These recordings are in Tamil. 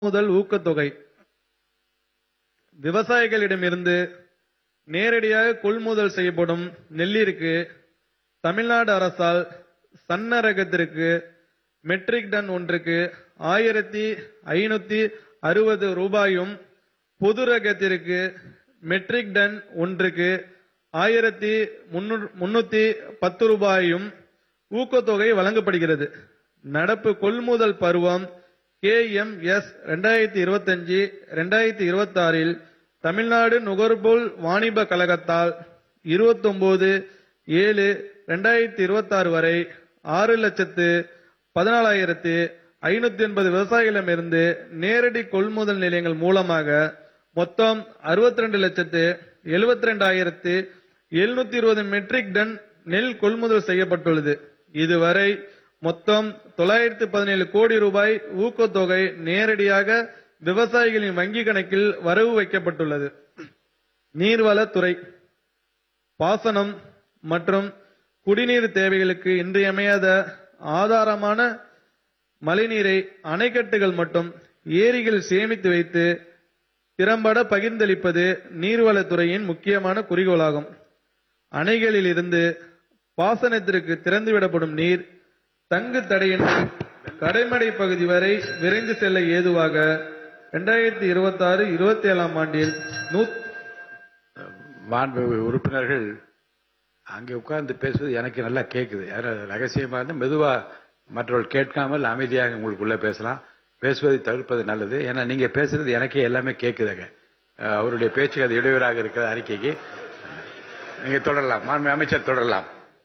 முதல் ஊக்கத்தொகை விவசாயிகளிடமிருந்து நேரடியாக கொள்முதல் செய்யப்படும் நெல்லிற்கு தமிழ்நாடு அரசால் சன்ன ரகத்திற்கு மெட்ரிக் டன் ஒன்றுக்கு ஆயிரத்தி ஐநூத்தி அறுபது ரூபாயும் பொது ரகத்திற்கு மெட்ரிக் டன் ஒன்றுக்கு ஆயிரத்தி முன்னூத்தி பத்து ரூபாயும் ஊக்கத்தொகை வழங்கப்படுகிறது நடப்பு கொள்முதல் பருவம் கே எம் எஸ் ரெண்டாயிரத்தி இருபத்தஞ்சு ரெண்டாயிரத்தி இருபத்தி ஆறில் தமிழ்நாடு நுகர்பொருள் வாணிப கழகத்தால் இருபத்தொன்பது ஏழு ரெண்டாயிரத்தி இருபத்தி ஆறு வரை ஆறு லட்சத்து பதினாலாயிரத்து ஐநூத்தி எண்பது விவசாயிகளிடமிருந்து நேரடி கொள்முதல் நிலையங்கள் மூலமாக மொத்தம் அறுபத்தி ரெண்டு லட்சத்து எழுபத்தி ரெண்டாயிரத்து எழுநூத்தி இருபது மெட்ரிக் டன் நெல் கொள்முதல் செய்யப்பட்டுள்ளது இதுவரை மொத்தம் தொள்ளாயிரத்து பதினேழு கோடி ரூபாய் ஊக்கத்தொகை நேரடியாக விவசாயிகளின் வங்கி கணக்கில் வரவு வைக்கப்பட்டுள்ளது நீர்வளத்துறை பாசனம் மற்றும் குடிநீர் தேவைகளுக்கு இன்றியமையாத ஆதாரமான மழைநீரை அணைக்கட்டுகள் மற்றும் ஏரிகள் சேமித்து வைத்து திறம்பட பகிர்ந்தளிப்பது நீர்வளத்துறையின் முக்கியமான குறிக்கோளாகும் அணைகளில் இருந்து பாசனத்திற்கு திறந்துவிடப்படும் நீர் தங்கு தடையின்றி கடைமடை பகுதி வரை விரைந்து செல்ல ஏதுவாக இரண்டாயிரத்தி இருபத்தி ஆறு இருபத்தி ஏழாம் ஆண்டில் நூத் மாண்பு உறுப்பினர்கள் அங்கே உட்கார்ந்து பேசுவது எனக்கு நல்லா கேட்குது யாரும் ரகசியமா இருந்து மெதுவா மற்றவர்கள் கேட்காமல் அமைதியாக உங்களுக்குள்ள பேசலாம் பேசுவதை தவிர்ப்பது நல்லது ஏன்னா நீங்க பேசுறது எனக்கே எல்லாமே கேட்குதுங்க அஹ் அவருடைய பேச்சுக்கு அது இடையூறாக இருக்கிற அறிக்கைக்கு நீங்க தொடரலாம் மாண்பு அமைச்சர் தொடரலாம்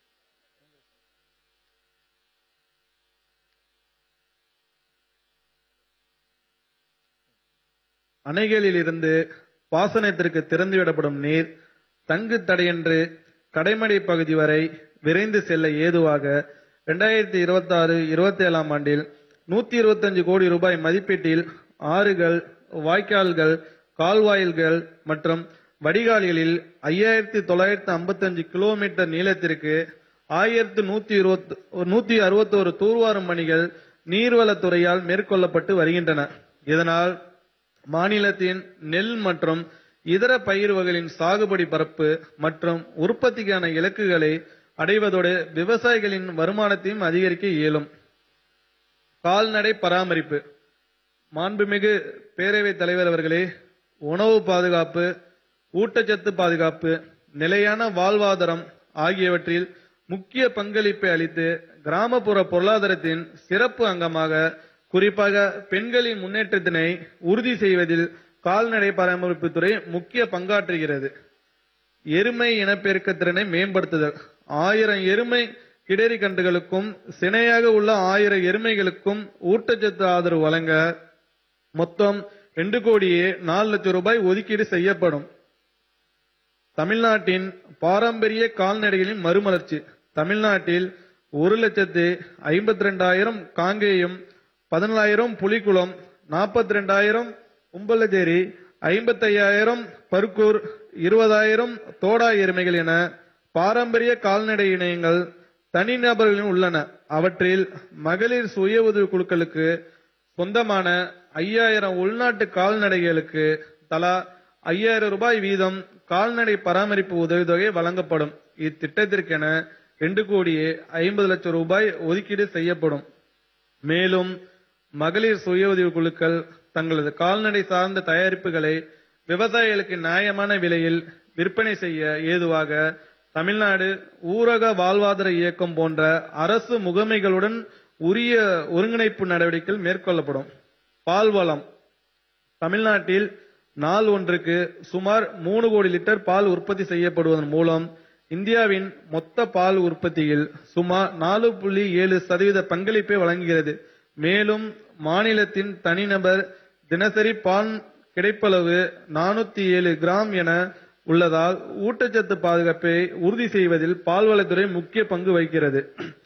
அணைகளில் இருந்து பாசனத்திற்கு திறந்துவிடப்படும் நீர் தங்கு தடையின்றி கடைமடை பகுதி வரை விரைந்து செல்ல ஏதுவாக இரண்டாயிரத்தி இருபத்தி ஆறு இருபத்தி ஏழாம் ஆண்டில் நூத்தி இருபத்தஞ்சு கோடி ரூபாய் மதிப்பீட்டில் ஆறுகள் வாய்க்கால்கள் கால்வாயில்கள் மற்றும் வடிகால்களில் ஐயாயிரத்தி தொள்ளாயிரத்தி ஐம்பத்தஞ்சு கிலோமீட்டர் நீளத்திற்கு ஆயிரத்தி நூத்தி இருபத்தி நூத்தி அறுபத்தோரு தூர்வாரும் பணிகள் நீர்வளத்துறையால் மேற்கொள்ளப்பட்டு வருகின்றன இதனால் மாநிலத்தின் நெல் மற்றும் இதர பயிர் வகைகளின் சாகுபடி பரப்பு மற்றும் உற்பத்திக்கான இலக்குகளை அடைவதோடு விவசாயிகளின் வருமானத்தையும் அதிகரிக்க இயலும் கால்நடை பராமரிப்பு மாண்புமிகு பேரவைத் தலைவர் அவர்களே உணவு பாதுகாப்பு ஊட்டச்சத்து பாதுகாப்பு நிலையான வாழ்வாதாரம் ஆகியவற்றில் முக்கிய பங்களிப்பை அளித்து கிராமப்புற பொருளாதாரத்தின் சிறப்பு அங்கமாக குறிப்பாக பெண்களின் முன்னேற்றத்தினை உறுதி செய்வதில் கால்நடை பராமரிப்பு துறை முக்கிய பங்காற்றுகிறது எருமை இனப்பெருக்க திறனை மேம்படுத்துதல் ஆயிரம் எருமை கிடரி கன்றுகளுக்கும் சினையாக உள்ள ஆயிரம் எருமைகளுக்கும் ஊட்டச்சத்து ஆதரவு வழங்க மொத்தம் ரெண்டு கோடியே நாலு லட்சம் ரூபாய் ஒதுக்கீடு செய்யப்படும் தமிழ்நாட்டின் பாரம்பரிய கால்நடைகளின் மறுமலர்ச்சி தமிழ்நாட்டில் ஒரு லட்சத்து ஐம்பத்தி ரெண்டாயிரம் காங்கேயம் பதினாலாயிரம் புலிக்குளம் நாற்பத்தி ரெண்டாயிரம் உம்பலச்சேரி ஐம்பத்தையாயிரம் பருக்கூர் இருபதாயிரம் தோடா எருமைகள் என பாரம்பரிய கால்நடை இணையங்கள் தனிநபர்களின் உள்ளன அவற்றில் மகளிர் சுய உதவி குழுக்களுக்கு சொந்தமான ஐயாயிரம் உள்நாட்டு கால்நடைகளுக்கு தலா ஐயாயிரம் ரூபாய் வீதம் கால்நடை பராமரிப்பு உதவித்தொகை வழங்கப்படும் இத்திட்டத்திற்கென ரெண்டு கோடியே ஐம்பது லட்சம் ரூபாய் ஒதுக்கீடு செய்யப்படும் மேலும் மகளிர் சுய உதவி குழுக்கள் தங்களது கால்நடை சார்ந்த தயாரிப்புகளை விவசாயிகளுக்கு நியாயமான விலையில் விற்பனை செய்ய ஏதுவாக தமிழ்நாடு ஊரக வாழ்வாதார இயக்கம் போன்ற அரசு முகமைகளுடன் உரிய ஒருங்கிணைப்பு நடவடிக்கைகள் மேற்கொள்ளப்படும் பால்வளம் தமிழ்நாட்டில் நாள் ஒன்றுக்கு சுமார் மூணு கோடி லிட்டர் பால் உற்பத்தி செய்யப்படுவதன் மூலம் இந்தியாவின் மொத்த பால் உற்பத்தியில் சுமார் நாலு புள்ளி ஏழு சதவீத பங்களிப்பை வழங்குகிறது மேலும் மாநிலத்தின் தனிநபர் தினசரி பால் கிடைப்பளவு நானூத்தி ஏழு கிராம் என உள்ளதால் ஊட்டச்சத்து பாதுகாப்பை உறுதி செய்வதில் பால்வளத்துறை முக்கிய பங்கு வகிக்கிறது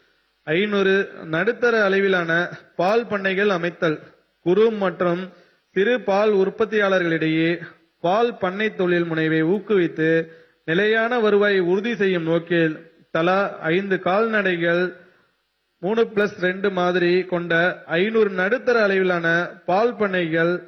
ஐநூறு நடுத்தர அளவிலான பால் பண்ணைகள் அமைத்தல் குறு மற்றும் சிறு பால் உற்பத்தியாளர்களிடையே பால் பண்ணை தொழில் முனைவை ஊக்குவித்து நிலையான வருவாயை உறுதி செய்யும் நோக்கில் தலா ஐந்து கால்நடைகள் மூணு பிளஸ் ரெண்டு மாதிரி கொண்ட ஐநூறு நடுத்தர அளவிலான பால் பண்ணைகள்